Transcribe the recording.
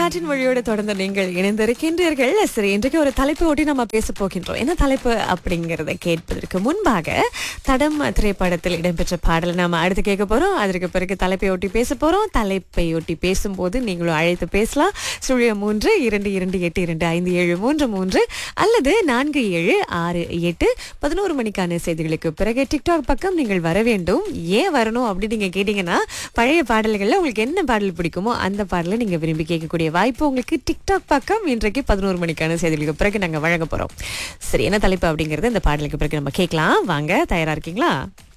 காற்றின் வழியோடு தொடர்ந்து நீங்கள் இணைந்திருக்கின்றீர்கள் சரி இன்றைக்கு ஒரு தலைப்பு ஒட்டி நம்ம பேச போகின்றோம் என்ன தலைப்பு அப்படிங்கறத கேட்பதற்கு முன்பாக தடம் திரைப்படத்தில் இடம்பெற்ற பாடல் நாம அடுத்து கேட்க போறோம் அதற்கு பிறகு தலைப்பை ஒட்டி பேச போறோம் தலைப்பை ஒட்டி பேசும்போது நீங்களும் அழைத்து பேசலாம் சுழிய மூன்று இரண்டு இரண்டு எட்டு இரண்டு ஐந்து ஏழு மூன்று மூன்று அல்லது நான்கு ஏழு ஆறு எட்டு பதினோரு மணிக்கான செய்திகளுக்கு பிறகு டிக்டாக் பக்கம் நீங்கள் வர வேண்டும் ஏன் வரணும் அப்படின்னு நீங்க கேட்டீங்கன்னா பழைய பாடல்கள்ல உங்களுக்கு என்ன பாடல் பிடிக்குமோ அந்த பாடலை நீங்க விரும்பி கேட்கக்கூடிய வாய்ப்பு உங்களுக்கு டிக்டாக் பக்கம் இன்றைக்கு பதினோரு மணிக்கான செய்திகளுக்கு பிறகு நாங்க வழங்க போறோம் சரி என்ன தலைப்பு அப்படிங்கறது இந்த பாடலுக்கு பிறகு நம்ம கேட்கலாம் வாங்க தயாரா இருக்கீங்களா